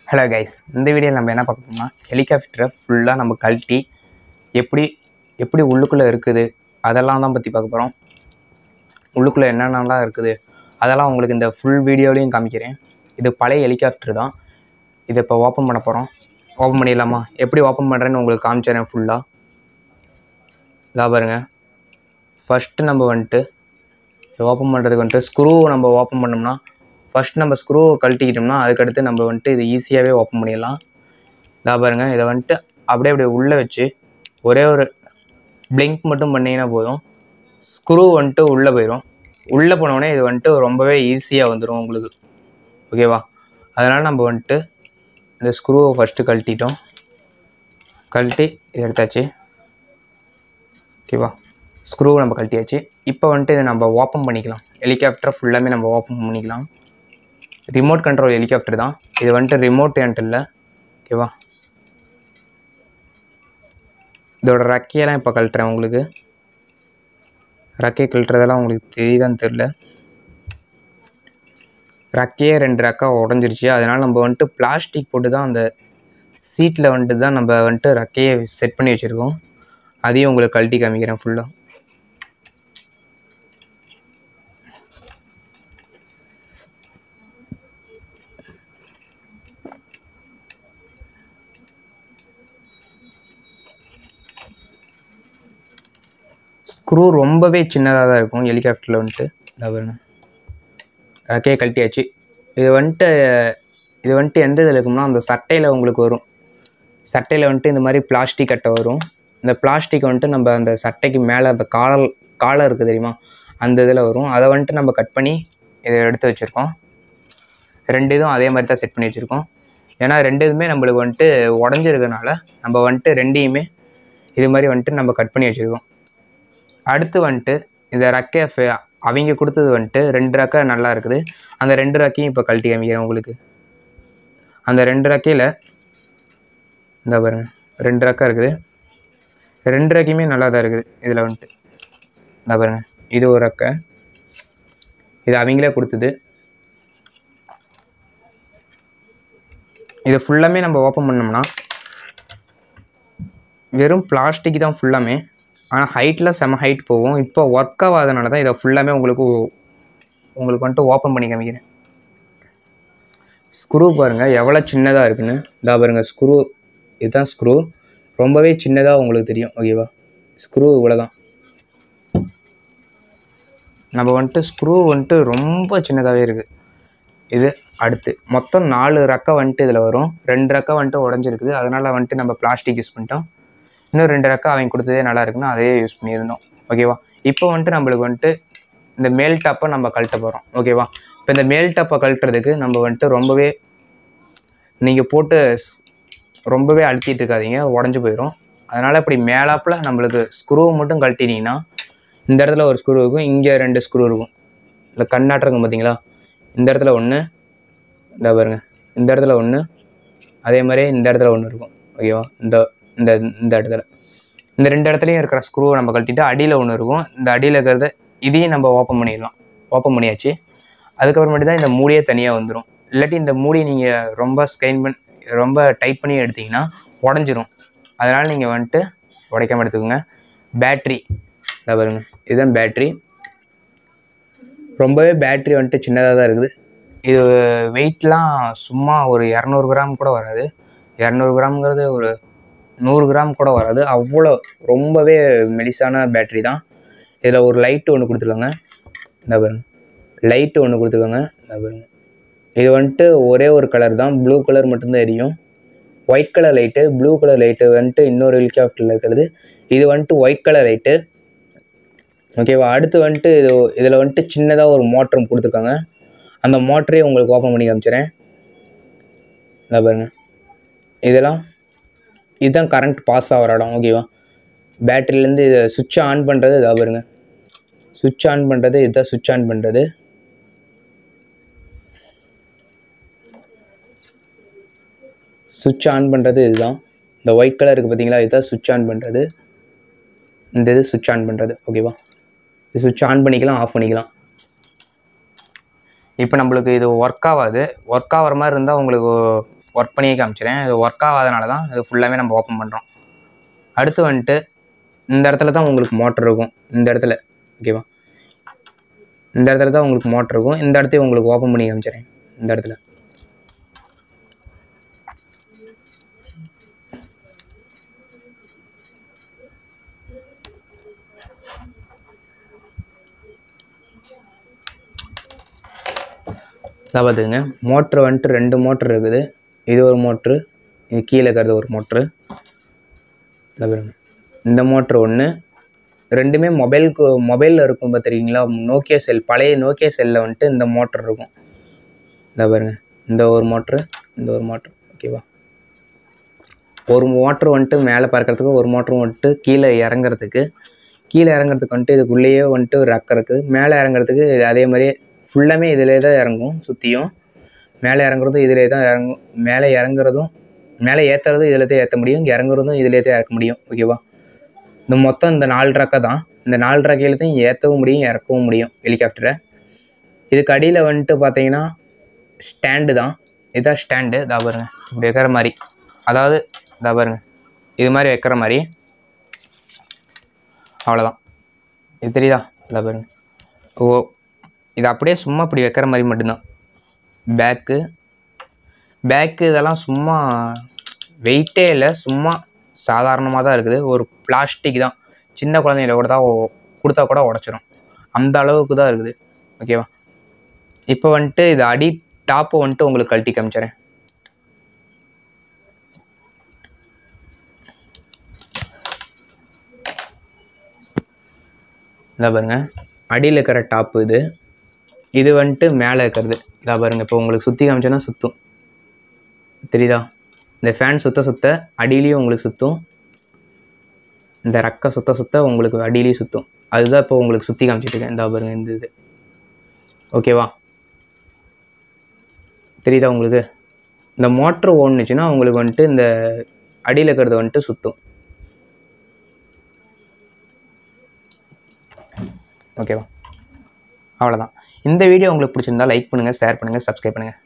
hello guys இந்த வீடியோவில் நம்ம என்ன பார்க்க போறோம்னா ஹெலிகாப்டரை ஃபுல்லாக நம்ம கழட்டி எப்படி எப்படி உள்ளுக்குள்ளே இருக்குது அதெல்லாம் தான் பற்றி பார்க்க போகிறோம் உள்ளுக்குள்ளே என்னென்னலாம் இருக்குது அதெல்லாம் உங்களுக்கு இந்த ஃபுல் வீடியோலையும் காமிக்கிறேன் இது பழைய ஹெலிகாப்டர் தான் இதை இப்போ ஓப்பன் பண்ண போகிறோம் ஓப்பன் பண்ணிடலாமா எப்படி ஓப்பன் பண்ணுறேன்னு உங்களுக்கு காமிச்சிடுறேன் ஃபுல்லாக இதா பாருங்க ஃபஸ்ட்டு நம்ம வந்துட்டு ஓப்பன் பண்ணுறதுக்கு வந்துட்டு ஸ்க்ரூ நம்ம ஓப்பன் பண்ணோம்னா ஃபஸ்ட் நம்ம ஸ்க்ரூவை கழட்டிக்கிட்டோம்னா அதுக்கடுத்து நம்ம வந்துட்டு இது ஈஸியாகவே ஓப்பன் பண்ணிடலாம் இதா பாருங்க இதை வந்துட்டு அப்படியே அப்படியே உள்ளே வச்சு ஒரே ஒரு பிளிங்க் மட்டும் பண்ணிங்கன்னா போதும் ஸ்க்ரூ வந்துட்டு உள்ளே போயிடும் உள்ளே போனோடனே இது வந்துட்டு ரொம்பவே ஈஸியாக வந்துடும் உங்களுக்கு ஓகேவா அதனால் நம்ம வந்துட்டு இந்த ஸ்க்ரூவை ஃபஸ்ட்டு கழட்டிட்டோம் கழட்டி இதை எடுத்தாச்சு ஓகேவா ஸ்க்ரூவை நம்ம கழட்டியாச்சு இப்போ வந்துட்டு இதை நம்ம ஓப்பன் பண்ணிக்கலாம் ஹெலிகாப்டர் ஃபுல்லாமே நம்ம ஓப்பன் பண்ணிக்கலாம் ரிமோட் கண்ட்ரோல் ஹெலிகாப்டர் தான் இது வந்துட்டு ரிமோட் என்ட்டு இல்லை ஓகேவா இதோட ரெக்கையெல்லாம் இப்போ கழட்டுறேன் உங்களுக்கு ரெக்கையை கழட்டுறதெல்லாம் உங்களுக்கு தெரியுதான்னு தெரில ரெக்கையே ரெண்டு ரெக்கா உடஞ்சிருச்சு அதனால் நம்ம வந்துட்டு பிளாஸ்டிக் போட்டு தான் அந்த சீட்டில் வந்துட்டு தான் நம்ம வந்துட்டு ரெக்கையை செட் பண்ணி வச்சுருக்கோம் அதையும் உங்களுக்கு கழட்டி காமிக்கிறேன் ஃபுல்லாக ஸ்க்ரூ ரொம்பவே சின்னதாக தான் இருக்கும் ஹெலிகாப்டரில் வந்துட்டு இதை பாருங்க ரெக்கையை கழட்டியாச்சு இது வந்துட்டு இது வந்துட்டு எந்த இதில் இருக்கும்னா அந்த சட்டையில் உங்களுக்கு வரும் சட்டையில் வந்துட்டு இந்த மாதிரி பிளாஸ்டிக் அட்டை வரும் இந்த பிளாஸ்டிக் வந்துட்டு நம்ம அந்த சட்டைக்கு மேலே அந்த காலர் காலர் இருக்குது தெரியுமா அந்த இதில் வரும் அதை வந்துட்டு நம்ம கட் பண்ணி இதை எடுத்து வச்சுருக்கோம் ரெண்டு இதுவும் அதே மாதிரி தான் செட் பண்ணி வச்சுருக்கோம் ஏன்னா ரெண்டு இதுவுமே நம்மளுக்கு வந்துட்டு உடஞ்சிருக்கனால நம்ம வந்துட்டு ரெண்டையுமே இது மாதிரி வந்துட்டு நம்ம கட் பண்ணி வச்சுருக்கோம் அடுத்து வந்துட்டு இந்த ரெக்கை ஃபே- அவங்க கொடுத்தது வந்துட்டு ரெண்டு ரெக்கை நல்லா இருக்குது அந்த ரெண்டு ரெக்கையும் இப்போ கழட்டி காமிக்கிறேன் உங்களுக்கு அந்த ரெண்டு ரெக்கையில் இந்த பாருங்க ரெண்டு ரெக்கை இருக்குது ரெண்டு ரெக்கையுமே நல்லா தான் இருக்குது இதில் வந்துட்டு இந்த பாருங்க இது ஒரு ரெக்கை இது அவங்களே கொடுத்தது இது ஃபுல்லாமே நம்ம ஓப்பன் பண்ணோம்னா வெறும் பிளாஸ்டிக் தான் ஃபுல்லாமே ஆனால் ஹைட்டில் செம ஹைட் போகும் இப்போ ஒர்க் ஆகாதனால தான் இதை ஃபுல்லாமே உங்களுக்கு உங்களுக்கு வந்துட்டு ஓப்பன் பண்ணி காமிக்கிறேன் ஸ்க்ரூ பாருங்கள் எவ்வளோ சின்னதாக இருக்குன்னு இதா பாருங்கள் ஸ்க்ரூ இதுதான் ஸ்க்ரூ ரொம்பவே சின்னதாக உங்களுக்கு தெரியும் ஓகேவா ஸ்க்ரூ இவ்வளோ தான் நம்ம வந்துட்டு ஸ்க்ரூ வந்துட்டு ரொம்ப சின்னதாகவே இருக்குது இது அடுத்து மொத்தம் நாலு ரெக்கை வந்துட்டு இதில் வரும் ரெண்டு ரெக்கை வந்துட்டு உடஞ்சிருக்குது அதனால் வந்துட்டு நம்ம பிளாஸ்டிக் யூஸ் பண்ணிட்டோம் இன்னும் ரெண்டு ரெக்கை அவங்க கொடுத்ததே நல்லா இருக்குன்னு அதையே யூஸ் பண்ணியிருந்தோம் ஓகேவா இப்போ வந்துட்டு நம்மளுக்கு வந்துட்டு இந்த மேல் டாப்பை நம்ம கழட்ட போகிறோம் ஓகேவா இப்போ இந்த மேல் டாப்பை கழட்டுறதுக்கு நம்ம வந்துட்டு ரொம்பவே நீங்கள் போட்டு ஸ்- ரொம்பவே அழுத்திட்டு இருக்காதீங்க உடஞ்சி போயிடும் அதனால் இப்படி மேலாப்பில் நம்மளுக்கு ஸ்க்ரூ மட்டும் கழட்டினீங்கன்னா இந்த இடத்துல ஒரு ஸ்க்ரூ இருக்கும் இங்கே ரெண்டு ஸ்க்ரூ இருக்கும் இந்த கண்ணாட்டம் இருக்கும் பார்த்தீங்களா இந்த இடத்துல ஒன்று இந்த பாருங்க இந்த இடத்துல ஒன்று அதே மாதிரி இந்த இடத்துல ஒன்று இருக்கும் ஓகேவா இந்த இந்த இந்த இடத்துல இந்த ரெண்டு இடத்துலையும் இருக்கிற ஸ்க்ரூவை நம்ம கழட்டிட்டு அடியில் ஒன்று இருக்கும் இந்த அடியில் இருக்கிறத இதையும் நம்ம ஓப்பன் பண்ணிடலாம் ஓப்பன் பண்ணியாச்சு அதுக்கப்புறமேட்டு தான் இந்த மூடியே தனியாக வந்துடும் இல்லாட்டி இந்த மூடி நீங்கள் ரொம்ப ஸ்கைன் பண்ணி ரொம்ப டைட் பண்ணி எடுத்தீங்கன்னா உடஞ்சிரும் அதனால் நீங்கள் வந்துட்டு உடைக்காம எடுத்துக்கோங்க பேட்ரி இதை பாருங்க இதுதான் பேட்ரி ரொம்பவே பேட்ரி வந்துட்டு சின்னதாக தான் இருக்குது இது வெயிட்லாம் சும்மா ஒரு இரநூறு கிராம் கூட வராது இரநூறு கிராம்ங்கிறது ஒரு நூறு கிராம் கூட வராது அவ்வளோ ரொம்பவே மெலிசான பேட்ரி தான் இதில் ஒரு லைட்டு ஒன்று கொடுத்துருக்காங்க இந்த பாருங்க லைட்டு ஒன்று கொடுத்துருக்காங்க இந்த பாருங்க இது வந்துட்டு ஒரே ஒரு கலர் தான் ப்ளூ கலர் மட்டும்தான் எரியும் white colour light blue colour light வந்துட்டு இன்னொரு ஹெலிகாப்டரில் இருக்கிறது இது வந்துட்டு ஒயிட் கலர் லைட்டு ஓகேவா அடுத்து வந்துட்டு இது இதில் வந்துட்டு சின்னதாக ஒரு மோட்டரும் கொடுத்துருக்காங்க அந்த மோட்டரையும் உங்களுக்கு ஓப்பன் பண்ணி காமிச்சிடுறேன் இந்த பாருங்க இதெல்லாம் இதுதான் கரண்ட் பாஸ் ஆகிற இடம் ஓகேவா பேட்டரியிலேருந்து இதை சுவிட்ச் ஆன் பண்ணுறது இதாக பாருங்க சுவிட்ச் ஆன் பண்ணுறது இதுதான் சுவிட்ச் ஆன் பண்ணுறது சுவிட்ச் ஆன் பண்ணுறது இதுதான் இந்த ஒயிட் கலர் இருக்குது பார்த்தீங்களா இதுதான் சுவிட்ச் ஆன் பண்ணுறது இந்த இது சுவிட்ச் ஆன் பண்ணுறது ஓகேவா இது சுவிட்ச் ஆன் பண்ணிக்கலாம் ஆஃப் பண்ணிக்கலாம் இப்போ நம்மளுக்கு இது ஒர்க் ஆகாது ஒர்க் ஆகிற மாதிரி இருந்தால் உங்களுக்கு ஒர்க் பண்ணியே காமிச்சிடுறேன் இது ஒர்க் ஆகாதனால தான் இது ஃபுல்லாகவே நம்ம ஓப்பன் பண்ணுறோம் அடுத்து வந்துட்டு இந்த இடத்துல தான் உங்களுக்கு மோட்டர் இருக்கும் இந்த இடத்துல ஓகேவா இந்த இடத்துல தான் உங்களுக்கு மோட்டர் இருக்கும் இந்த இடத்தையும் உங்களுக்கு ஓப்பன் பண்ணி காமிச்சிடுறேன் இந்த இடத்துல இதை பார்த்துக்குங்க மோட்ரு வந்துட்டு ரெண்டு மோட்ரு இருக்குது இது ஒரு மோட்ரு இது கீழே இருக்கிறது ஒரு மோட்ரு இதை பாருங்க இந்த மோட்ரு ஒன்று ரெண்டுமே மொபைலுக்கு மொபைலில் இருக்கும் பார்த்துருக்கீங்களா நோக்கியா செல் பழைய நோக்கியா செல்லில் வந்துட்டு இந்த மோட்ரு இருக்கும் இதை பாருங்க இந்த ஒரு மோட்ரு இந்த ஒரு மோட்ரு ஓகேவா ஒரு மோட்ரு வந்துட்டு மேலே பறக்கிறதுக்கு ஒரு மோட்ரு வந்துட்டு கீழே இறங்குறதுக்கு கீழே இறங்குறதுக்கு வந்துட்டு இதுக்குள்ளேயே வந்துட்டு ஒரு ரக்கம் இருக்குது மேலே இறங்குறதுக்கு இது அதே மாதிரியே ஃபுல்லாமே இதிலே தான் இறங்கும் சுற்றியும் மேலே இறங்குறதும் இதிலே தான் இறங்கும் மேலே இறங்குறதும் மேலே ஏற்றுறதும் இதில் தான் ஏற்ற முடியும் இறங்குறதும் இதிலே தான் இறக்க முடியும் ஓகேவா இந்த மொத்தம் இந்த நாலு ரக்கை தான் இந்த நாலு ரக்கையில் தான் ஏற்றவும் முடியும் இறக்கவும் முடியும் ஹெலிகாப்டரை இதுக்கு அடியில் வந்துட்டு பார்த்தீங்கன்னா ஸ்டாண்டு தான் இதுதான் ஸ்டாண்டு இதா பாருங்க இப்படி வைக்கிற மாதிரி அதாவது இதா பாருங்க இது மாதிரி வைக்கிற மாதிரி அவ்வளோதான் இது தெரியுதா இதா பாருங்க ஓ இது அப்படியே சும்மா இப்படி வைக்கிற மாதிரி மட்டும்தான் பேக்கு பேக்கு இதெல்லாம் சும்மா வெயிட்டே இல்லை சும்மா சாதாரணமாக தான் இருக்குது ஒரு பிளாஸ்டிக் தான் சின்ன குழந்தைங்கள கூட தான் ஒ- கொடுத்தா கூட உடச்சிரும் அந்த அளவுக்கு தான் இருக்குது ஓகேவா இப்போ வந்துட்டு இது அடி டாப்பு வந்துட்டு உங்களுக்கு கழட்டி காமிச்சிடுறேன் இதை பாருங்க அடியில் இருக்கிற டாப்பு இது இது வந்துட்டு மேலே இருக்கிறது இதா பாருங்க இப்போ உங்களுக்கு சுற்றி காமிச்சேன்னா சுற்றும் தெரியுதா இந்த ஃபேன் சுத்த சுத்த அடியிலையும் உங்களுக்கு சுற்றும் இந்த ரெக்கை சுத்த சுத்த உங்களுக்கு அடியிலையும் சுற்றும் அதுதான் இப்போ உங்களுக்கு சுற்றி காமிச்சிட்டு இருக்கேன் இந்த பாருங்க இந்த இது ஓகேவா தெரியுதா உங்களுக்கு இந்த மோட்ரு ஓடுனுச்சுன்னா உங்களுக்கு வந்துட்டு இந்த அடியில் இருக்கிறது வந்துட்டு சுற்றும் ஓகேவா அவ்வளோதான் இந்த வீடியோ உங்களுக்கு பிடிச்சிருந்தா லைக் பண்ணுங்கள் ஷேர் பண்ணுங்கள் சப்ஸ்கிரைப் பண்ணுங்கள்